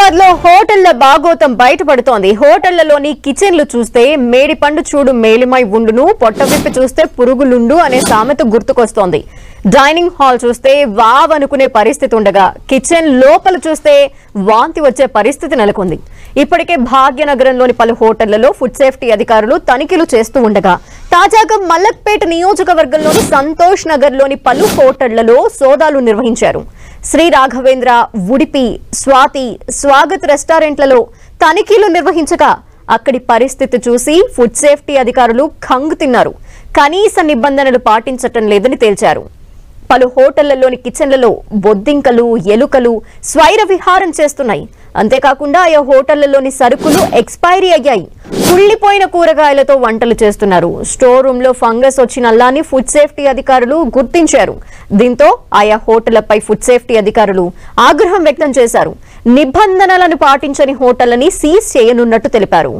హైదరాబాద్ లో హోటళ్ల బాగోతం బయటపడుతోంది హోటళ్లలోని కిచెన్లు చూస్తే మేడి పండు చూడు మేలిమై ఉండును పొట్ట విప్పి చూస్తే పురుగులుండు అనే సామెత గుర్తుకొస్తోంది డైనింగ్ హాల్ చూస్తే వావ్ అనుకునే పరిస్థితి ఉండగా కిచెన్ లోపల చూస్తే వాంతి వచ్చే పరిస్థితి నెలకొంది ఇప్పటికే భాగ్యనగరంలోని పలు హోటళ్లలో ఫుడ్ సేఫ్టీ అధికారులు తనిఖీలు చేస్తూ ఉండగా తాజాగా మల్లక్పేట నియోజకవర్గంలోని సంతోష్ నగర్లోని పలు హోటళ్లలో సోదాలు నిర్వహించారు శ్రీ రాఘవేంద్ర ఉడిపి స్వాతి స్వాగత్ రెస్టారెంట్లలో తనిఖీలు నిర్వహించగా అక్కడి పరిస్థితి చూసి ఫుడ్ సేఫ్టీ అధికారులు ఖంగు తిన్నారు కనీస నిబంధనలు పాటించటం లేదని తేల్చారు పలు హోటళ్లలోని కిచెన్లలో బొద్దింకలు ఎలుకలు స్వైర విహారం చేస్తున్నాయి అంతేకాకుండా ఆయా హోటళ్లలోని సరుకులు ఎక్స్పైరీ అయ్యాయి కుళ్ళిపోయిన కూరగాయలతో వంటలు చేస్తున్నారు స్టోర్ రూమ్ లో ఫంగస్ వచ్చిన అల్లాని ఫుడ్ సేఫ్టీ అధికారులు గుర్తించారు దీంతో ఆయా హోటళ్లపై ఫుడ్ సేఫ్టీ అధికారులు ఆగ్రహం వ్యక్తం చేశారు నిబంధనలను పాటించని హోటళ్లని సీజ్ చేయనున్నట్టు తెలిపారు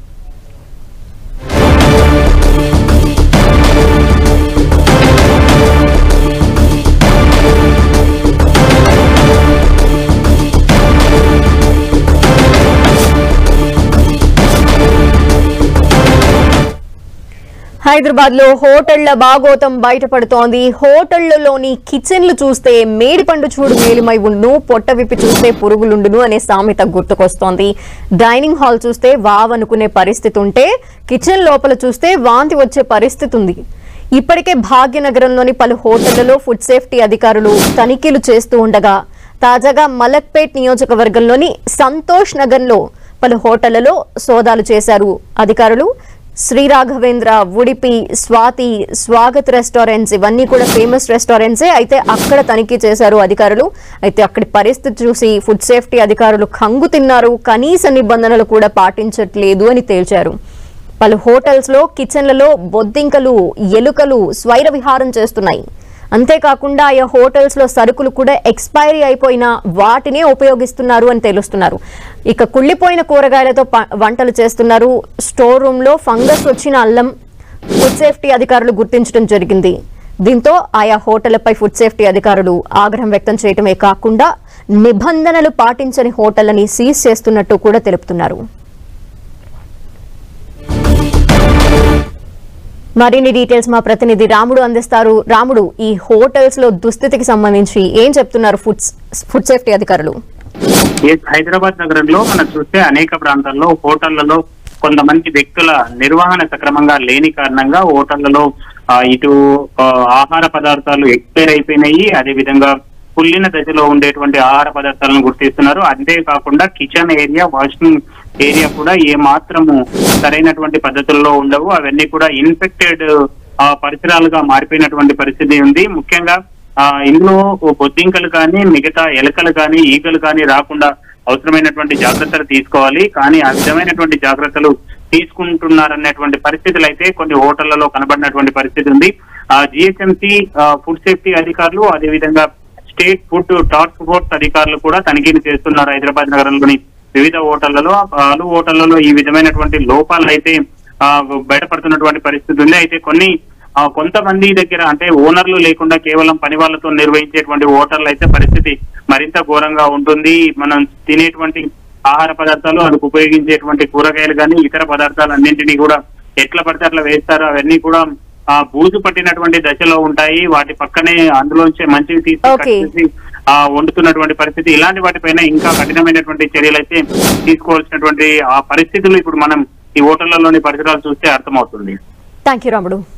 హైదరాబాద్ లో హోటళ్ల బాగోతం బయటపడుతోంది హోటళ్లలోని కిచెన్లు చూస్తే మేడిపండు చూడు మేలిమై ఉండును పొట్ట విప్పి చూస్తే పురుగులుండును అనే సామెత గుర్తుకొస్తోంది డైనింగ్ హాల్ చూస్తే వావ్ అనుకునే పరిస్థితి ఉంటే కిచెన్ లోపల చూస్తే వాంతి వచ్చే పరిస్థితి ఉంది ఇప్పటికే భాగ్యనగరంలోని పలు హోటళ్లలో ఫుడ్ సేఫ్టీ అధికారులు తనిఖీలు చేస్తూ ఉండగా తాజాగా మలక్పేట్ నియోజకవర్గంలోని సంతోష్ నగర్లో పలు హోటళ్లలో సోదాలు చేశారు అధికారులు శ్రీ రాఘవేంద్ర ఉడిపి స్వాతి స్వాగత్ రెస్టారెంట్స్ ఇవన్నీ కూడా ఫేమస్ రెస్టారెంట్సే అయితే అక్కడ తనిఖీ చేశారు అధికారులు అయితే అక్కడి పరిస్థితి చూసి ఫుడ్ సేఫ్టీ అధికారులు కంగు తిన్నారు కనీస నిబంధనలు కూడా పాటించట్లేదు అని తేల్చారు పలు హోటల్స్ లో కిచెన్లలో బొద్దింకలు ఎలుకలు స్వైర విహారం చేస్తున్నాయి అంతేకాకుండా ఆయా హోటల్స్ లో సరుకులు కూడా ఎక్స్పైరీ అయిపోయిన వాటినే ఉపయోగిస్తున్నారు అని తెలుస్తున్నారు ఇక కుళ్ళిపోయిన కూరగాయలతో ప- వంటలు చేస్తున్నారు స్టోర్ రూమ్ లో ఫంగస్ వచ్చిన అల్లం ఫుడ్ సేఫ్టీ అధికారులు గుర్తించడం జరిగింది దీంతో ఆయా హోటళ్లపై ఫుడ్ సేఫ్టీ అధికారులు ఆగ్రహం వ్యక్తం చేయటమే కాకుండా నిబంధనలు పాటించని హోటళ్లని సీజ్ చేస్తున్నట్టు కూడా తెలుపుతున్నారు మరిన్ని డీటెయిల్స్ మా ప్రతినిధి రాముడు అందిస్తారు రాముడు ఈ హోటల్స్ లో దుస్థితికి సంబంధించి ఏం చెప్తున్నారు ఫుడ్ ఫుడ్ సేఫ్టీ అధికారులు ఎస్ హైదరాబాద్ నగరంలో మనం చూస్తే అనేక ప్రాంతాల్లో హోటళ్లలో కొంతమంది వ్యక్తుల నిర్వహణ సక్రమంగా లేని కారణంగా హోటళ్లలో ఆ, ఇటు ఆ, ఆహార పదార్థాలు ఎక్స్పైర్ అయిపోయినాయి అదే విధంగా కుళ్ళిన దశలో ఉండేటువంటి ఆహార పదార్థాలను గుర్తిస్తున్నారు అంతేకాకుండా కిచెన్ ఏరియా వాషింగ్ ఏరియా కూడా ఏ మాత్రము సరైనటువంటి పద్ధతుల్లో ఉండవు అవన్నీ కూడా ఇన్ఫెక్టెడ్ పరిసరాలుగా మారిపోయినటువంటి పరిస్థితి ఉంది ముఖ్యంగా ఆ ఇందులో బొద్దింకలు కానీ మిగతా ఎలకలు కానీ ఈగలు కానీ రాకుండా అవసరమైనటువంటి జాగ్రత్తలు తీసుకోవాలి కానీ ఆ విధమైనటువంటి జాగ్రత్తలు తీసుకుంటున్నారనేటువంటి పరిస్థితులు అయితే కొన్ని హోటళ్లలో కనబడినటువంటి పరిస్థితి ఉంది ఆ జిహెచ్ఎంసి ఫుడ్ సేఫ్టీ అధికారులు అదేవిధంగా స్టేట్ ఫుడ్ టాస్క్ ఫోర్స్ అధికారులు కూడా తనిఖీలు చేస్తున్నారు హైదరాబాద్ నగరంలోని వివిధ హోటళ్లలో పలు హోటళ్లలో ఈ విధమైనటువంటి లోపాలు అయితే ఆ, బయటపడుతున్నటువంటి పరిస్థితి ఉంది అయితే కొన్ని ఆ, కొంతమంది దగ్గర అంటే ఓనర్లు లేకుండా కేవలం పని వాళ్ళతో నిర్వహించేటువంటి హోటల్ అయితే పరిస్థితి మరింత ఘోరంగా ఉంటుంది మనం తినేటువంటి ఆహార పదార్థాలు అందుకు ఉపయోగించేటువంటి కూరగాయలు కానీ ఇతర పదార్థాలు అన్నింటినీ కూడా ఎట్లా పడితే అట్లా వేస్తారు అవన్నీ కూడా ఆ బూజు పట్టినటువంటి దశలో ఉంటాయి వాటి పక్కనే అందులోంచే మంచివి తీసి Okay. కట్ చేసి, ఆ వండుతున్నటువంటి పరిస్థితి ఇలాంటి వాటిపైన ఇంకా కఠినమైనటువంటి చర్యలు అయితే తీసుకోవాల్సినటువంటి ఆ పరిస్థితులు ఇప్పుడు మనం ఈ హోటళ్లలోని పరిసరాలు చూస్తే అర్థమవుతుంది థ్యాంక్ యూ రాముడు